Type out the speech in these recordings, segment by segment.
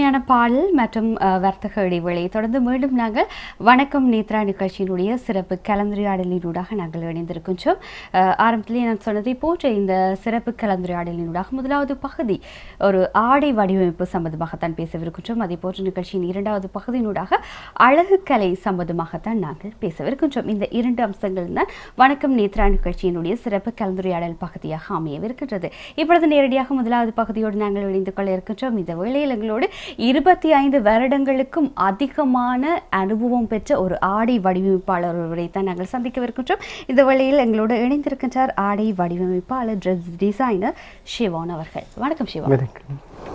இனிமையான பாடல் மற்றும் அஹ், வர்த்தக இடைவேளை தொடர்ந்து மீண்டும் நாங்கள் வணக்கம் நேத்ரா நிகழ்ச்சியினுடைய சிறப்பு கலந்துரையாடலினூடாக நாங்கள் இணைந்திருக்கின்றோம் அஹ், ஆரம்பத்திலே நான் சொன்னதை போன்ற இந்த சிறப்பு கலந்துரையாடலினூடாக முதலாவது பகுதி ஒரு ஆடை வடிவமைப்பு சம்பந்தமாகத்தான் பேசவிருக்கின்றோம் அதே போன்ற நிகழ்ச்சியின் இரண்டாவது பகுதியினூடாக அழகு கலை சம்பந்தமாகத்தான் நாங்கள் பேசவிருக்கின்றோம் இந்த இரண்டு அம்சங்கள் தான் வணக்கம் நேத்ரா நிகழ்ச்சியினுடைய சிறப்பு கலந்துரையாடல் பகுதியாக அமையவிருக்கின்றது இப்பொழுது நேரடியாக முதலாவது பகுதியோடு நாங்கள் இணைந்து கொள்ள இருக்கின்றோம் இந்த வேளையில் எங்களோடு இருபத்தி ஐந்து வருடங்களுக்கும் அதிகமான அனுபவம் பெற்ற ஒரு ஆடை வடிவமைப்பாளர் ஒருவரை தான் நாங்கள் சந்திக்கவிருக்கின்றோம் இந்த வேளையில் எங்களோடு இணைந்திருக்கின்றார் ஆடை வடிவமைப்பாளர் ட்ரெஸ் டிசைனர் சிவான் அவர்கள் வணக்கம் சிவா வணக்கம்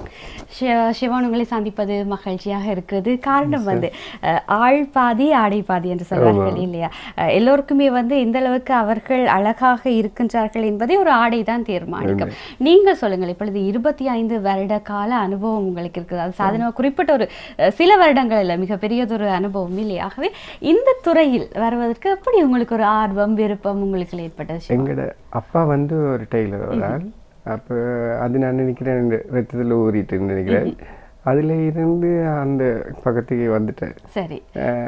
ஷி- சிவான் உங்களை சந்திப்பது மகிழ்ச்சியாக இருக்கிறது காரணம் வந்து அஹ், ஆள் பாதி ஆடை பாதி என்று சொல்வார்கள் இல்லையா அஹ், எல்லோருக்குமே வந்து எந்த அளவுக்கு அவர்கள் அழகாக இருக்கின்றார்கள் என்பதை ஒரு ஆடை தான் தீர்மானிக்கும் நீங்கள் சொல்லுங்கள் இப்பொழுது இருபத்தி ஐந்து வருட கால அனுபவம் உங்களுக்கு இருக்குது அது சாதனை குறிப்பிட்ட ஒரு அஹ், சில வருடங்கள் இல்லை மிகப்பெரியதொரு அனுபவம் இல்லையா ஆகவே இந்த துறையில் வருவதற்கு எப்படி உங்களுக்கு ஒரு ஆர்வம் விருப்பம் உங்களுக்கு ஏற்பட்டது சிவா? எங்களோட அப்பா வந்து ஒரு டெய்லர் ஒரு ஆள் அப்போ அது நான் நினைக்கிறேன் இந்த ரத்தத்தில் ஊறிட்டு நினைக்கிறேன் அதில் இருந்து அந்த பக்கத்துக்கு வந்துட்டேன் சரி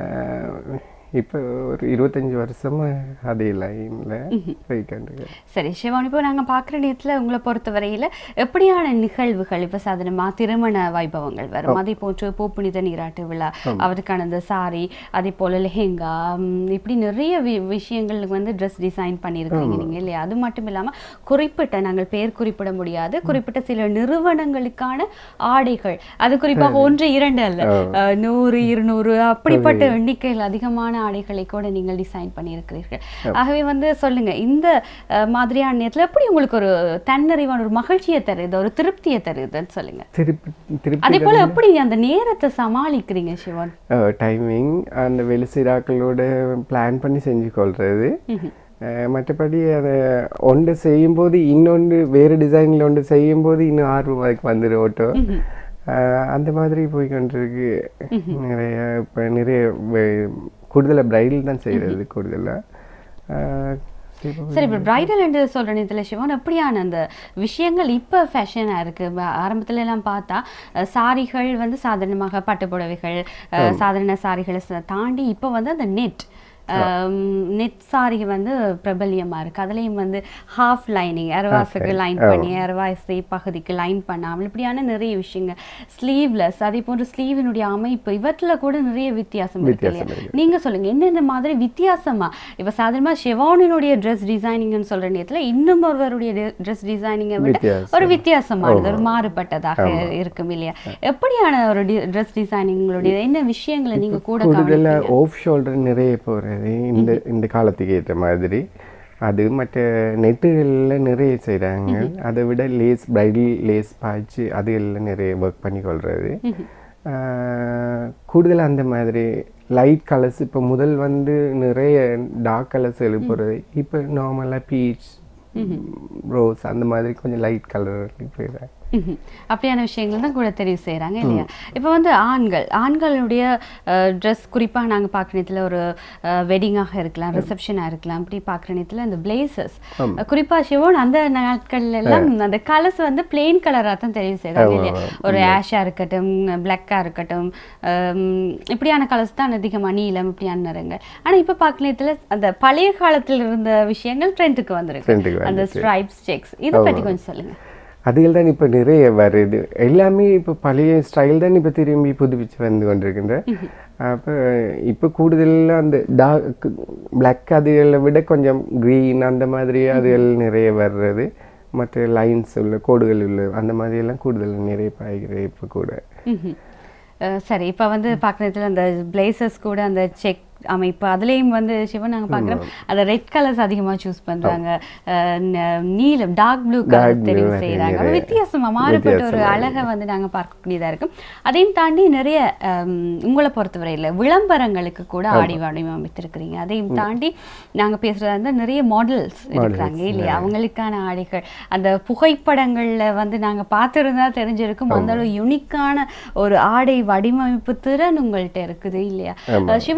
ஆஹ் இப்போ ஒரு இருபத்தஞ்சி வருஷமா அதே லைனில் போய்க்காண்டுங்க சரி சிவானி இப்போ நாங்கள் பார்க்குற நேரத்தில் உங்களை பொறுத்தவரையில் எப்படியான நிகழ்வுகள் இப்போ சாதாரணமாக திருமண வைபவங்கள் வரும் அதே போன்று பூப்புனித நீராட்டு விழா அவருக்கான அந்த சாரி அதே போல் லெஹெங்கா ம், இப்படி நிறைய வி விஷயங்களுக்கு வந்து ட்ரெஸ் டிசைன் பண்ணியிருக்கீங்க நீங்கள் இல்லையா அது மட்டும் இல்லாமல் குறிப்பிட்ட நாங்கள் பேர் குறிப்பிட முடியாது குறிப்பிட்ட சில நிறுவனங்களுக்கான ஆடைகள் அது குறிப்பாக ஒன்று இரண்டு அல்ல அஹ், நூறு இருநூறு அப்படிப்பட்ட எண்ணிக்கையில் அதிகமான ஆடைகளை கூட நீங்கள் டிசைன் பண்ணியிருக்கிறீர்கள் ஆகவே வந்து சொல்லுங்க இந்த அஹ், மாதிரியான நேரத்தில் எப்படி உங்களுக்கு ஒரு தன்னறிவான ஒரு மகிழ்ச்சியை தருது ஒரு திருப்தியை தருதுன்னு சொல்லுங்க திருப்பி திருப்பி அதே போல எப்படி அந்த நேரத்தை சமாளிக்கிறீங்க சிவன் டைமிங் அந்த வெளிசிராக்களோட பிளான் பண்ணி செஞ்சு கொள்வது மற்றபடி அதை ஒன்று செய்யும்போது இன்னொன்று வேறு டிசைனில் ஒன்று செய்யும்போது இன்னும் ஆர்வம் அதுக்கு வந்துடும் ஓட்டோ அஹ் அந்த மாதிரி போய் கொண்டிருக்கு நிறைய இப்போ நிறைய கூடுதலாக பிரைடல் தான் செய்கிறது கூடுதலாக சரி இப்போ பிரைடல் என்று சொல்ற நேரத்துல சிவன் எப்படியான அந்த விஷயங்கள் இப்போ ஃபேஷனாக இருக்கு ப- ஆரம்பத்துல எல்லாம் பார்த்தா அஹ், சாரிகள் வந்து சாதாரணமாக பட்டு புடவைகள் அஹ், சாதாரண சாரிகளை ச- தாண்டி இப்போ வந்து அந்த நெட் நெட் சாரி வந்து பிரபல்யமா இருக்கு அதுலயும் வந்து ஹாஃப் லைனிங் அரவாசுக்கு லைன் பண்ணி அரவாசி பகுதிக்கு லைன் பண்ணாமல் இப்படியான நிறைய விஷயங்கள் ஸ்லீவ்லெஸ் அதே போன்று ஸ்லீவினுடைய அமைப்பு இவற்றில் கூட நிறைய வித்தியாசம் இருக்கு வித்தியாசம் இல்லையா நீங்க சொல்லுங்க என்னென்ன மாதிரி வித்தியாசமா இப்ப சாதாரணமா ஷெவானினுடைய ட்ரெஸ் டிசைனிங்னு சொல்ற நேரத்துல இன்னும் ஒருவருடைய ட்ரெஸ் டிசைனிங்கை விட வித்தியாசம். ஒரு வித்தியாசமானது ஒரு மாறுபட்டதாக இருக்கும் இல்லையா எப்படியான ஒரு ட்ரெஸ் டிசைனிங்களுடைய என்ன விஷயங்களை நீங்க கூட கூடுதலாக ஆஃப் ஷோல்டர் நிறைய போகிறது இந்த இந்த காலத்துக்கு ஏற்ற மாதிரி அது மற்ற நெட்டுகளில் நிறைய செய்கிறாங்க அதை விட லேஸ் பிரைடல் லேஸ் பாய்ச்சி அதுகளில் நிறைய ஒர்க் பண்ணி கொள்வது கூடுதலாக அந்த மாதிரி லைட் கலர்ஸ் இப்போ முதல் வந்து நிறைய டார்க் கலர்ஸ் எழுப்புறது இப்போ நார்மலாக பீச் ரோஸ் அந்த மாதிரி கொஞ்சம் லைட் கலர் போயிடுறாங்க ம்ஹும். அப்படியான விஷயங்கள் தான் கூட தெரிவு செய்கிறாங்க இல்லையா இப்போ வந்து ஆண்கள் ஆண்களுடைய ட்ரெஸ் குறிப்பாக நாங்கள் பார்க்குற நேரத்தில் ஒரு வெட்டிங்காக இருக்கலாம் ரிசப்ஷனாக இருக்கலாம் அப்படி பார்க்குற நேரத்தில் அந்த பிளேசஸ் குறிப்பாக சிவோன் அந்த நாட்கள்ல எல்லாம் அந்த கலர்ஸ் வந்து பிளெயின் கலராக தான் தெரிவு செய்கிறாங்க இல்லையா ஒரு ஆஷாக இருக்கட்டும் பிளாக்காக இருக்கட்டும் ஹம், இப்படியான கலர்ஸ் தான் அதிகமாக நீலம் இப்படியான நிறங்கள் ஆனால் இப்போ பார்க்குற நேரத்தில் அந்த பழைய காலத்தில் இருந்த விஷயங்கள் ட்ரெண்டுக்கு வந்திருக்கு ட்ரெண்டுக்கு அந்த ஸ்ட்ரைப்ஸ் செக்ஸ் இதை பற்றி கொஞ்சம் சொல்லுங்கள் அதுகள் தான் இப்போ நிறைய வருது எல்லாமே இப்போ பழைய ஸ்டைல் தான் இப்போ திரும்பி புதுப்பிச்சு வந்து கொண்டிருக்கின்ற அப்போ இப்போ கூடுதலாக அந்த டார்க் பிளாக் அதுகளை விட கொஞ்சம் க்ரீன் அந்த மாதிரி அதுகள் நிறைய வர்றது மற்ற லைன்ஸ் உள்ள கோடுகள் உள்ள அந்த மாதிரி எல்லாம் கூடுதல் நிறைய பாய்கிறது இப்போ கூட ம்ஹும். அஹ் சரி இப்போ வந்து பார்க்குறதுல அந்த பிளேசஸ் கூட அந்த செக் அமைப்பு அதுலேயும் வந்து சிவன் நாங்கள் பார்க்குறோம் அந்த ரெட் கலர்ஸ் அதிகமாக சூஸ் பண்ணுறாங்க நீலம் dark blue Dark colour blue தெரிவு நிறைய செய்கிறாங்க நிறைய வித்தியாசமாக மாறுபட்ட ஒரு வித்தியாசமா அழகை வந்து நாங்கள் பார்க்கக்கூடியதாக இருக்கும் அதையும் தாண்டி நிறைய ஹம், உங்களை பொறுத்தவரையில் விளம்பரங்களுக்கு கூட ஆடி வடிவமைத்திருக்கிறீங்க அதையும் தாண்டி நாங்கள் பேசுகிறதா இருந்தால் நிறைய மாடல்ஸ் இருக்கிறாங்க இல்லையா அவங்களுக்கான ஆடைகள் அந்த புகைப்படங்களில் வந்து நாங்கள் பார்த்துருந்தா தெரிஞ்சிருக்கும் அந்த அளவு யுனிக்கான ஒரு ஆடை வடிவமைப்பு திறன் உங்கள்கிட்ட இருக்குது இல்லையா அஹ் சிவன் நீங்க சொல்லுங்க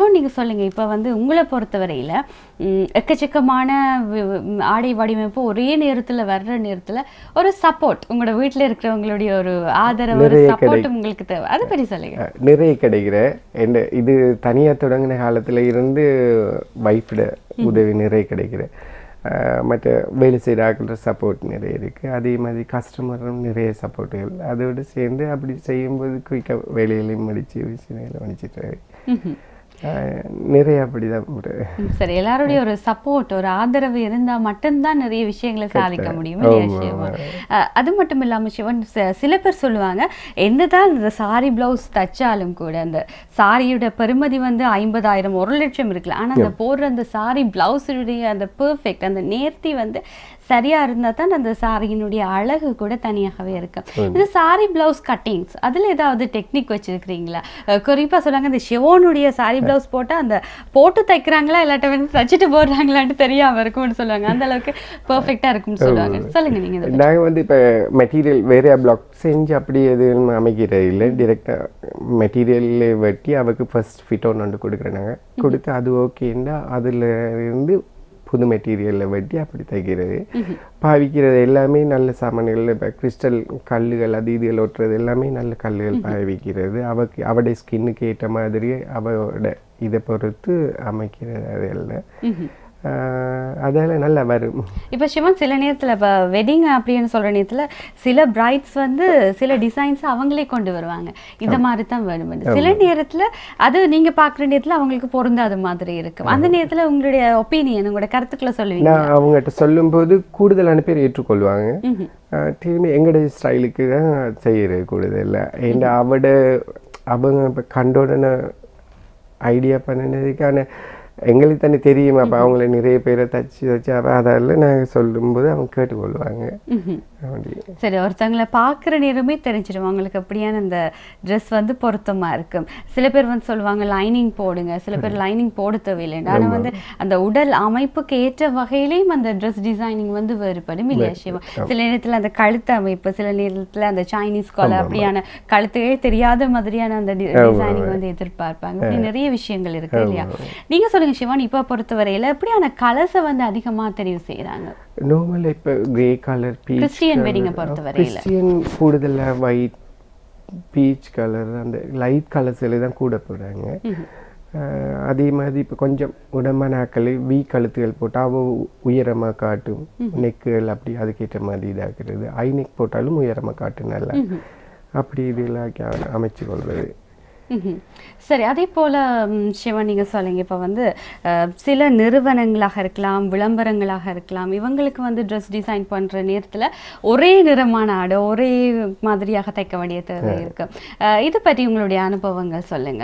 சொல்லுங்க இப்போ வந்து உங்களை பொறுத்தவரையில ம், எக்கச்சக்கமான வி- வி- ஆடை வடிவமைப்பு ஒரே நேரத்துல வர்ற நேரத்துல ஒரு சப்போர்ட் உங்களோட வீட்ல இருக்கிறவங்களுடைய ஒரு ஆதரவு ஒரு நிறைய சப்போர்ட் உங்களுக்கு தேவை அதை பற்றி சொல்லுங்க அஹ் நிறைய கிடைக்கிற எந்த இது தனியாக தொடங்கின காலத்துல இருந்து வைஃபோட உதவி நிறைய கிடைக்கிற அஹ் மற்ற வேலை செய்கிற ஆக்கிற சப்போர்ட் நிறைய இருக்குது அதே மாதிரி கஸ்டமரும் நிறைய சப்போர்ட்டுகள் அதோடு சேர்ந்து அப்படி செய்யும்போது குயிக்காக வேலைகளையும் முடிச்சு விஷயங்களை முடிச்சிட்டு ம்ஹும். அஹ் நிறைய அப்படிதான் ஒரு ம், சரி எல்லாருடைய ஒரு சப்போர்ட் ஒரு ஆதரவு இருந்தா மட்டும்தான் நிறைய விஷயங்களை சாதிக்க முடியும் இல்லையா ஆமா, சிவன் அஹ், அது மட்டும் இல்லாம சிவன் ச- சில பேர் சொல்லுவாங்க என்னதான் இந்த சாரி பிளவுஸ் தச்சாலும் கூட அந்த சாரியோட பெருமதி வந்து ஐம்பதாயிரம் ஒரு லட்சம் இருக்குல்ல ஆனா அந்த போடுற அந்த சாரி பிளவுஸுடைய அந்த பெர்ஃபெக்ட் அந்த நேர்த்தி வந்து சரியா இருந்தா தான் அந்த சாரியினுடைய அழகு கூட தனியாகவே இருக்கு இந்த சாரி பிளவுஸ் கட்டிங்ஸ் அதுல ஏதாவது டெக்னிக் வச்சிருக்கிறீங்களா அஹ் குறிப்பா சொல்லுவாங்க இந்த ஷிவோனுடைய சாரி பிளவுஸ் போட்டா அந்த போட்டு தைக்கிறாங்களா இல்லாட்ட வந்து தச்சுட்டு போடுறாங்களான்னு தெரியாம இருக்கும்னு சொல்லுவாங்க அந்த அளவுக்கு பெர்ஃபெக்டா இருக்கும்னு சொல்லுவாங்க சொல்லுங்க நீங்க இதை நாங்கள் வந்து இப்போ மெட்டீரியல் வேற பிளாக் செஞ்சு அப்படி எதுவும் அமைக்கிறது இல்லை டிரெக்டாக மெட்டீரியல்ல வெட்டி அவருக்கு ஃபர்ஸ்ட் ஃபிட் ஒன்று ஒன்று கொடுக்குறேன் நாங்கள் கொடுத்து அது ஓகேன்னா அதில் இருந்து புது மெட்டீரியலில் வெட்டி அப்படி தைக்கிறது பாவிக்கிறது எல்லாமே நல்ல சாமான்கள் இப்போ கிறிஸ்டல் கல்லுகள் அது இதுகள் ஒட்டுறது எல்லாமே நல்ல கல்லுகள் பாவிக்கிறது அவக்கு அவடைய ஸ்கின்னுக்கு ஏற்ற மாதிரி அவரோட இதை பொறுத்து அமைக்கிறது அது எல்லாம் ம்ஹும். ஆஹ் அதால நல்லா வரும் இப்ப சிவன் சில நேரத்துல இப்ப வெட்டிங் அப்படின்னு சொல்ற நேரத்துல சில பிரைட்ஸ் வந்து சில டிசைன்ஸ் அவங்களே கொண்டு வருவாங்க இந்த மாதிரி தான் வேணும் சில நேரத்துல அது நீங்க பாக்குற நேரத்துல அவங்களுக்கு பொருந்தாத மாதிரி இருக்கும் அந்த நேரத்துல உங்களுடைய ஒப்பீனியன் உங்களோட கருத்துக்களை சொல்லுவீங்க நான் அவங்ககிட்ட சொல்லும்போது கூடுதலான பேர் ஏற்றுக்கொள்வாங்க ம்ஹும். ஆஹ் திரும்பி எங்களோட ஸ்டைலுக்கு தான் செய்கிறது கூடுதல் ஏன்னா அவட அவங்க இப்போ கண்ட உடனே ஐடியா பண்ணினதுக்கான எங்களுக்கு தானே தெரியும் அப்போ அவங்கள நிறைய பேரை தச்சு தச்சு அப்போ அதெல்லாம் நாங்கள் சொல்லும்போது அவங்க கேட்டுக்கொள்வாங்க ம்ஹும். அப்படி சரி ஒருத்தவங்களை பார்க்குற நேரமே தெரிஞ்சிடும் அவங்களுக்கு அப்படியான அந்த ட்ரெஸ் வந்து பொருத்தமா இருக்கும் சில பேர் வந்து சொல்லுவாங்க லைனிங் போடுங்க சில பேர் லைனிங் போட தேவையில்லை ஆனா வந்து அந்த உடல் அமைப்புக்கு ஏற்ற வகையிலையும் அந்த ட்ரெஸ் டிசைனிங் வந்து வேறுபடும் இல்லையா சிவா சில நேரத்துல அந்த கழுத்து அமைப்பு சில நேரத்துல அந்த சைனீஸ் கொலை அப்படியான கழுத்தையே தெரியாத மாதிரியான அந்த டிசைனிங் வந்து எதிர்பார்ப்பாங்க இப்படி நிறைய விஷயங்கள் இருக்கு இல்லையா நீங்க சொல்லுங்க சிவான் இப்ப பொறுத்தவரையில எப்படியான கலர்ஸை வந்து அதிகமா தெரிவு செய்யறாங்க நார்மல் இப்போ கிரே கலர் பீச் கிறிஸ்டியன் வெட்டிங்கை பொறுத்தவரையில கிறிஸ்டியன் கூடுதலாக ஒயிட் பீச் கலர் அந்த லைட் கலர்ஸில் தான் கூட போடுறாங்க அஹ் அதே மாதிரி இப்போ கொஞ்சம் உடம்பான ஆக்கள் வீ கழுத்துகள் போட்டால் அவ உயரமாக காட்டும் நெக்குகள் அப்படி அதுக்கேற்ற மாதிரி இதாகிறது ஐ நெக் போட்டாலும் உயரமாக காட்டும் நல்லா அப்படி இதெல்லாம் அமைச்சு கொள்வது ம்ஹும். சரி அதே போல ம், சிவன் நீங்க சொல்லுங்க இப்ப வந்து அஹ், சில நிறுவனங்களாக இருக்கலாம் விளம்பரங்களாக இருக்கலாம் இவங்களுக்கு வந்து ட்ரெஸ் டிசைன் பண்ற நேரத்துல ஒரே நிறமான ஆடை ஒரே மாதிரியாக தைக்க வேண்டிய தேவை இருக்கு அஹ், இது பற்றி உங்களுடைய அனுபவங்கள் சொல்லுங்க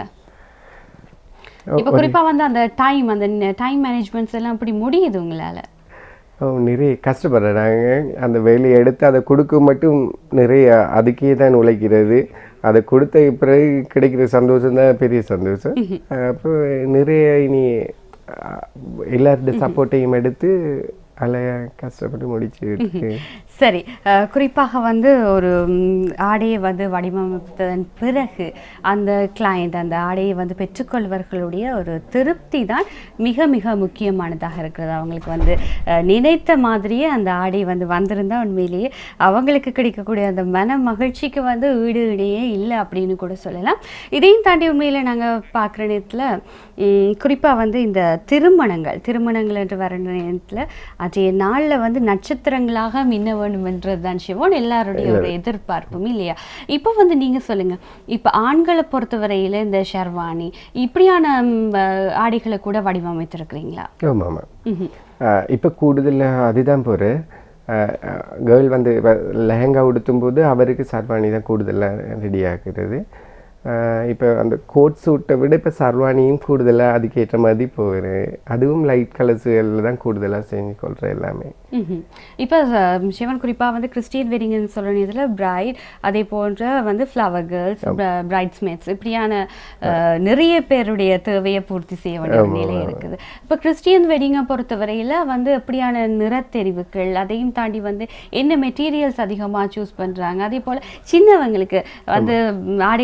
இப்ப குறிப்பா வந்து அந்த டைம் அந்த டைம் மேனேஜ்மெண்ட்ஸ் எல்லாம் இப்படி முடியுது உங்களால அவங்க நிறைய கஷ்டப்படுறாங்க அந்த வேலையை எடுத்து அதை கொடுக்க மட்டும் நிறைய அதுக்கே தான் உழைக்கிறது அதை கொடுத்த பிறகு கிடைக்கிற சந்தோஷம் தான் பெரிய சந்தோஷம் அப்போ நிறைய இனி அஹ், எல்லாருடைய சப்போர்ட்டையும் எடுத்து அதில் கஷ்டப்பட்டு முடிச்சுட்டு சரி அஹ், குறிப்பாக வந்து ஒரு ம், ஆடையை வந்து வடிவமைத்ததன் பிறகு அந்த கிளையண்ட் அந்த ஆடையை வந்து பெற்றுக்கொள்வர்களுடைய ஒரு திருப்தி தான் மிக மிக முக்கியமானதாக இருக்கிறது அவங்களுக்கு வந்து அஹ், நினைத்த மாதிரியே அந்த ஆடை வந்து வந்திருந்தா உண்மையிலேயே அவங்களுக்கு கிடைக்கக்கூடிய அந்த மன மகிழ்ச்சிக்கு வந்து ஈடு இடையே இல்லை அப்படின்னு கூட சொல்லலாம் இதையும் தாண்டி உண்மையில் நாங்கள் பார்க்குற நேரத்தில் குறிப்பாக வந்து இந்த திருமணங்கள் திருமணங்கள் என்று வர நேரத்தில் அன்றைய நாளில் வந்து நட்சத்திரங்களாக மின்ன வேண்டும் என்றது தான் சிவன் எல்லாருடைய ஒரு எதிர்பார்ப்பும் இல்லையா இப்போ வந்து நீங்க சொல்லுங்க இப்போ ஆண்களை பொறுத்தவரையில இந்த ஷெர்வானி இப்படியான ம், அஹ், ஆடைகளை கூட வடிவமைத்திருக்கிறீங்களா ஆமாம் ஆமாம் ம்ஹும். இப்போ கூடுதலாக அதுதான் போகிறேன் கேர்ள் வந்து லெஹங்கா உடுத்தும்போது அவருக்கு சர்வாணி தான் கூடுதலாக ரெடி ஆகுறது இப்போ அந்த கோட் சூட்டை விட இப்போ சர்வாணியும் கூடுதலாக அதுக்கேற்ற மாதிரி போகிறேன் அதுவும் லைட் கலர்ஸுகளில் தான் கூடுதலாக செஞ்சு கொள்கிறேன் எல்லாமே ம்ஹும். இப்போ அஹ், சிவன் குறிப்பா வந்து கிறிஸ்டியன் வெட்டிங்னு சொல்ற நேரத்தில் பிரைட் அதே போன்ற வந்து ஃப்ளவர் கேர்ள்ஸ் பிரைட்ஸ் மேட்ஸ் இப்படியான அஹ், நிறைய பேருடைய தேவையை பூர்த்தி செய்ய வேண்டிய ஒரு நிலை இருக்குது இப்போ கிறிஸ்டியன் வெட்டிங்கை பொறுத்தவரையில வந்து எப்படியான நிறத்தெரிவுகள் அதையும் தாண்டி வந்து என்ன மெட்டீரியல்ஸ் அதிகமா சூஸ் பண்றாங்க அதே போல சின்னவங்களுக்கு வந்து ம், ஆடைகள் வடிவமைப்பு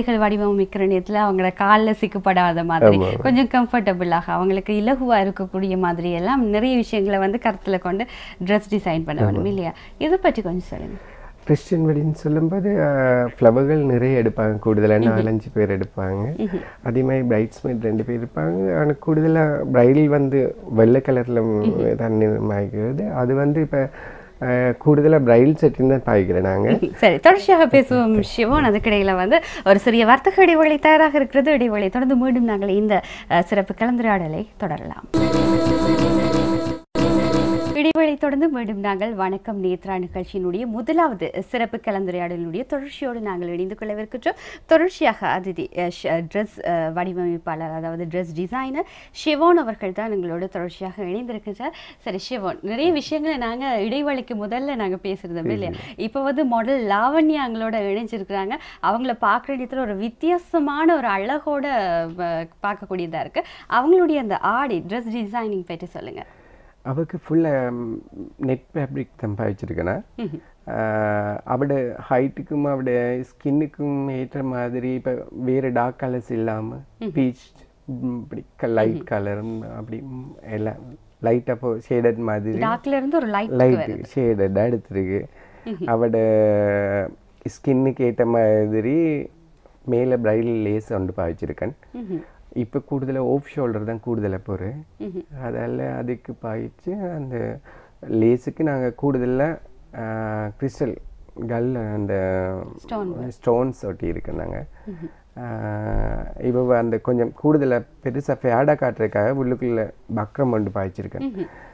வடிவமைக்கிற நேரத்துல அவங்களோட கால்ல சிக்கப்படாத மாதிரி கொஞ்சம் கம்ஃபர்டபுளாக அவங்களுக்கு இலகுவா இருக்கக்கூடிய மாதிரி எல்லாம் நிறைய விஷயங்களை வந்து கருத்துல கொண்டு ட்ரெஸ் டிசைன் பண்ண வேணும் இல்லையா இதை பற்றி கொஞ்சம் சொல்லுங்க கிறிஸ்டின் வெட்டின்னு சொல்லும்போது ஃப்ளவர்கள் நிறைய எடுப்பாங்க கூடுதலாக நாலஞ்சு பேர் எடுப்பாங்க அதே மாதிரி பிரைட்ஸ்மேட் ரெண்டு பேர் இருப்பாங்க ஆனால் கூடுதலாக பிரைடல் வந்து வெள்ளை கலரில் தான் நிறமாகிறது அது வந்து இப்போ கூடுதலாக பிரைடல் செட்டிங் தான் பாய்க்கிறேன் நாங்கள் சரி தொடர்ச்சியாக பேசுவோம் சிவன் அதுக்கிடையில வந்து ஒரு சிறிய வர்த்தக இடைவெளி தயாராக இருக்கிறது இடைவெளி தொடர்ந்து மீண்டும் நாங்கள் இந்த அஹ், சிறப்பு கலந்துரையாடலை தொடரலாம் இடைவெளி தொடர்ந்து மீண்டும் நாங்கள் வணக்கம் நேத்ரா நிகழ்ச்சியினுடைய முதலாவது சிறப்பு கலந்துரையாடலினுடைய தொடர்ச்சியோடு நாங்கள் இணைந்து கொள்ளவிருக்கின்றோம் தொடர்ச்சியாக அதிதி ட்ரெஸ் வடிவமைப்பாளர் அதாவது ட்ரெஸ் டிசைனர் ஷிவோன் அவர்கள் தான் எங்களோட தொடர்ச்சியாக இணைந்திருக்கின்றார் சரி ஷிவோன் நிறைய விஷயங்களை நாங்கள் இடைவெளிக்கு முதல்ல நாங்கள் பேசியிருந்தோம் இல்லையா இப்போ வந்து மாடல் லாவண்யா எங்களோட இணைஞ்சிருக்கிறாங்க அவங்கள பார்க்குற நேரத்தில் ஒரு வித்தியாசமான ஒரு அழகோட அஹ், பார்க்கக்கூடியதா இருக்கு அவங்களுடைய அந்த ஆடி ட்ரெஸ் டிசைனிங் பற்றி சொல்லுங்க அவருக்கு ஃபுல்லாக நெட் ஃபேப்ரிக் தான் பாய்ச்சிருக்கேன்னா அவட ஹைட்டுக்கும் அவட ஸ்கின்னுக்கும் ஏற்ற மாதிரி இப்போ வேறு டார்க் கலர்ஸ் இல்லாமல் பீச் இப்படி லைட் கலர் அப்படி ம், எல்லாம் லைட்டாக இப்போ ஷேடட் மாதிரி டார்க்ல இருந்து ஒரு லைட் லைட் ஷேடடாக எடுத்துருக்கு அவட ஸ்கின்னுக்கு ஏற்ற மாதிரி மேலே பிரைடல் லேஸ் ஒன்று பாய்ச்சிருக்கேன் இப்போ கூடுதலாக ஓஃப் ஷோல்டர் தான் கூடுதலாக போகிறேன் அதால் அதுக்கு பாய்ச்சி அந்த லேஸுக்கு நாங்கள் கூடுதலாக கிறிஸ்டல் கல் அந்த ஸ்டோன்ஸ் ஒட்டி இருக்கு நாங்கள் இப்போ அந்த கொஞ்சம் கூடுதலாக பெருசாக ஃபேடாக காட்டுறதுக்காக உள்ளுக்குள்ளே பக்ரம் ஒன்று பாய்ச்சிருக்கேன்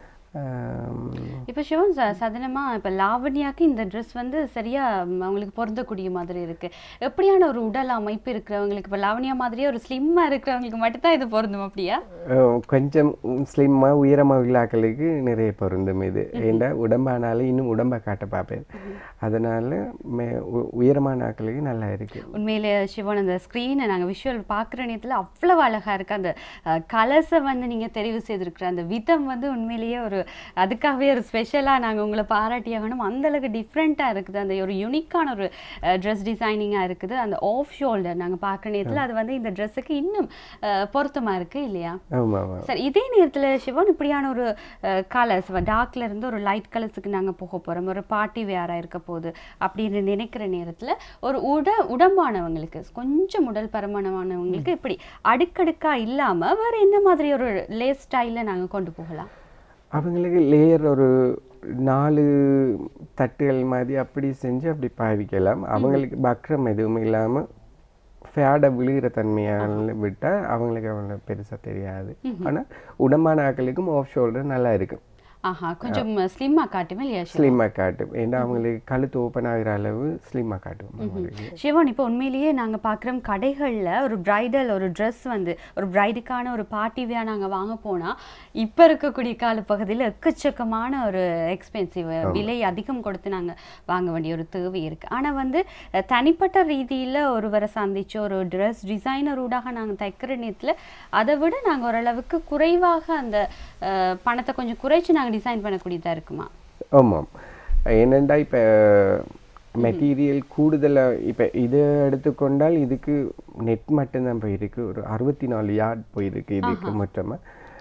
ஆம், இப்போ சிவன் ச- சாதாரணமா இப்போ லாவண்யாக்கு இந்த ட்ரெஸ் வந்து சரியா ம், அவங்களுக்கு பொருந்தக்கூடிய மாதிரி இருக்கு எப்படியான ஒரு உடல் அமைப்பு இருக்கிறவங்களுக்கு இப்போ லாவண்யா மாதிரியே ஒரு ஸ்லிம்மா இருக்கிறவங்களுக்கு மட்டும்தான் இது பொருந்தும் அப்படியா அஹ் கொஞ்சம் ஸ்லிம்மாக உயரமாக விழாக்களுக்கு நிறைய பொருந்தும் இது ஏண்டா உடம்பானாலும் இன்னும் உடம்பை காட்ட பார்ப்பேன் அதனால மே உ- உயரமான ஆட்களுக்கு நல்லா இருக்கு உண்மையிலே சிவன் அந்த ஸ்க்ரீனை நாங்கள் விஷுவல் பார்க்குற நேரத்தில் அவ்வளவு அழகா இருக்கு அந்த கலர்ஸை வந்து நீங்க தெரிவு செய்திருக்கிற அந்த விதம் வந்து உண்மையிலேயே ஒரு அதுக்காகவே ஒரு ஸ்பெஷலாக நாங்கள் உங்களை பாராட்டி ஆகணும் அந்த அளவுக்கு டிஃப்ரெண்ட்டாக இருக்குது அந்த ஒரு யூனிக்கான ஒரு ட்ரெஸ் டிசைனிங்காக இருக்குது அந்த ஆஃப் ஷோல்டர் நாங்கள் பார்க்குற நேரத்தில் அது வந்து இந்த ட்ரெஸ்ஸுக்கு இன்னும் அஹ், பொருத்தமா இருக்கு இல்லையா ஆமாம் ஆமாம் சரி இதே நேரத்துல சிவன் இப்படியான ஒரு கலர்ஸ் டார்க்ல இருந்து ஒரு லைட் கலர்ஸுக்கு நாங்க போக போறோம் ஒரு பார்ட்டி வேரா இருக்க போகுது அப்படின்னு நினைக்கிற நேரத்துல ஒரு உட உடம்பானவங்களுக்கு கொஞ்சம் உடல் பருமானமானவங்களுக்கு இப்படி அடுக்கடுக்கா இல்லாம வேற என்ன மாதிரி ஒரு லேஸ் ஸ்டைல்ல நாங்க கொண்டு போகலாம் அவங்களுக்கு லேயர் ஒரு நாலு தட்டுகள் மாதிரி அப்படி செஞ்சு அப்படி பாவிக்கலாம் அவங்களுக்கு பக்ரம் எதுவும் இல்லாமல் ஃபேடை விழுகிற தன்மையால் விட்டால் அவங்களுக்கு அவ்வளோ பெருசாக தெரியாது ஆனால் உடம்பான ஆட்களுக்கும் ஆஃப் ஷோல்டர் நல்லா இருக்கும் ஆஹா கொஞ்சம் ஸ்லிம்மா காட்டுமே இல்லையா சிவன்? ஸ்லிம்மாக காட்டும் ஏன்னா அவங்களுக்கு கழுத்து ஓப்பன் ஆகிற அளவு ஸ்லிம்மாக காட்டும் அவங்களுக்கு. சிவன் இப்போ உண்மையிலேயே நாங்க பார்க்குறோம் கடைகள்ல ஒரு பிரைடல் ஒரு ட்ரெஸ் வந்து ஒரு பிரைடுக்கான ஒரு பார்ட்டி வேர் நாங்க வாங்க போனா இப்ப இருக்கக்கூடிய கால பகுதியில் எக்கச்சக்கமான ஒரு எக்ஸ்பென்சிவ் விலை அதிகம் கொடுத்து நாங்க வாங்க வேண்டிய ஒரு தேவை இருக்கு ஆனா வந்து அஹ், தனிப்பட்ட ரீதியில ஒருவரை சந்திச்சு ஒரு ட்ரெஸ் டிசைனர் ஊடாக நாங்க தைக்கிற நேரத்துல அதை விட நாங்க ஓரளவுக்கு குறைவாக அந்த அஹ், பணத்தை கொஞ்சம் குறைச்சு நாங்க டிசைன் பண்ணக்கூடியதா இருக்குமா ஆமாம் ஏனெண்டா இப்போ மெட்டீரியல் கூடுதலாக இப்போ இதை எடுத்துக்கொண்டால் இதுக்கு நெட் மட்டும்தான் போயிருக்கு ஒரு அறுபத்தி நாலு யார்ட் போயிருக்கு இதுக்கு மொத்தமாக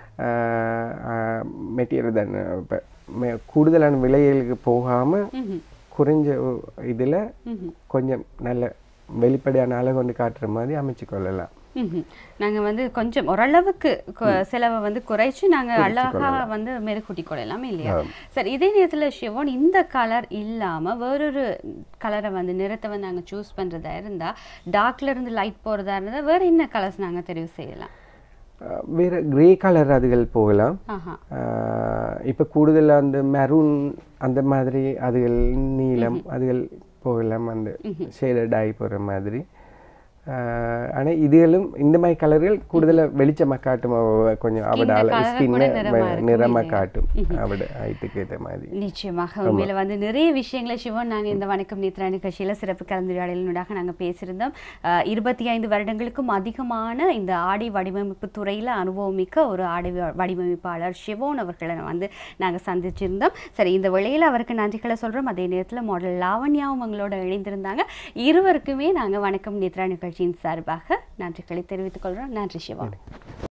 மெட்டீரியல் தான் இப்போ கூடுதலான விலைகளுக்கு போகாமல் குறைஞ்ச இதில் கொஞ்சம் நல்ல வெளிப்படையான அளவு கொண்டு காட்டுற மாதிரி அமைச்சு கொள்ளலாம் ம்ஹும். நாங்க வந்து கொஞ்சம் ஓரளவுக்கு கொ- செலவை வந்து குறைச்சு நாங்க அழகா வந்து மெருகூட்டி கொள்ளலாம் இல்லையா சரி இதே நேரத்துல சிவன் இந்த கலர் இல்லாம வேறொரு கலரை வந்து நிறத்தை வந்து நாங்க சூஸ் பண்றதா இருந்தா டார்க்ல இருந்து லைட் போறதா இருந்தா வேற என்ன கலர்ஸ் நாங்க தெரிவு செய்யலாம் அஹ் வேற கிரே கலர் அதுகள் போகலாம் ஆஹா இப்போ கூடுதலாக அந்த மெரூன் அந்த மாதிரி அதுகள் நீலம் அதுகள் போகலாம் அந்த ஷேடட் ஆகி போகிற மாதிரி ஆனால் இதுகளும் இந்த மாதிரி கலர்கள் கூடுதலாக வெளிச்சமாக காட்டும் அவ கொஞ்சம் அவட colour கூட ஸ்கின்னை நிறமா இருக்கும் நிறமாக இல்லையா? காட்டும் அவட ஹைட்டுக்கு ஏற்ற மாதிரி நிச்சயமாக உண்மையில வந்து நிறைய விஷயங்களை சிவன் நாங்க இந்த வணக்கம் நேத்ரா நிகழ்ச்சியில சிறப்பு கலந்துரையாடலினூடாக நாங்க பேசியிருந்தோம் அஹ், இருபத்தி ஐந்து வருடங்களுக்கும் அதிகமான இந்த ஆடை வடிவமைப்பு துறையில அனுபவமிக்க ஒரு ஆடை வ- வடிவமைப்பாளர் சிவோன் அவர்களை வந்து நாங்க சந்திச்சிருந்தோம் சரி இந்த வேளையில அவருக்கு நன்றிகளை சொல்றோம் அதே நேரத்துல மாடல் லாவண்யாவும் அவங்களோட இணைந்திருந்தாங்க இருவருக்குமே நாங்க வணக்கம் நேத்ரா நிகழ்ச்சி நிகழ்ச்சியின் சார்பாக நன்றிகளை தெரிவித்துக் கொள்கிறோம் நன்றி சிவா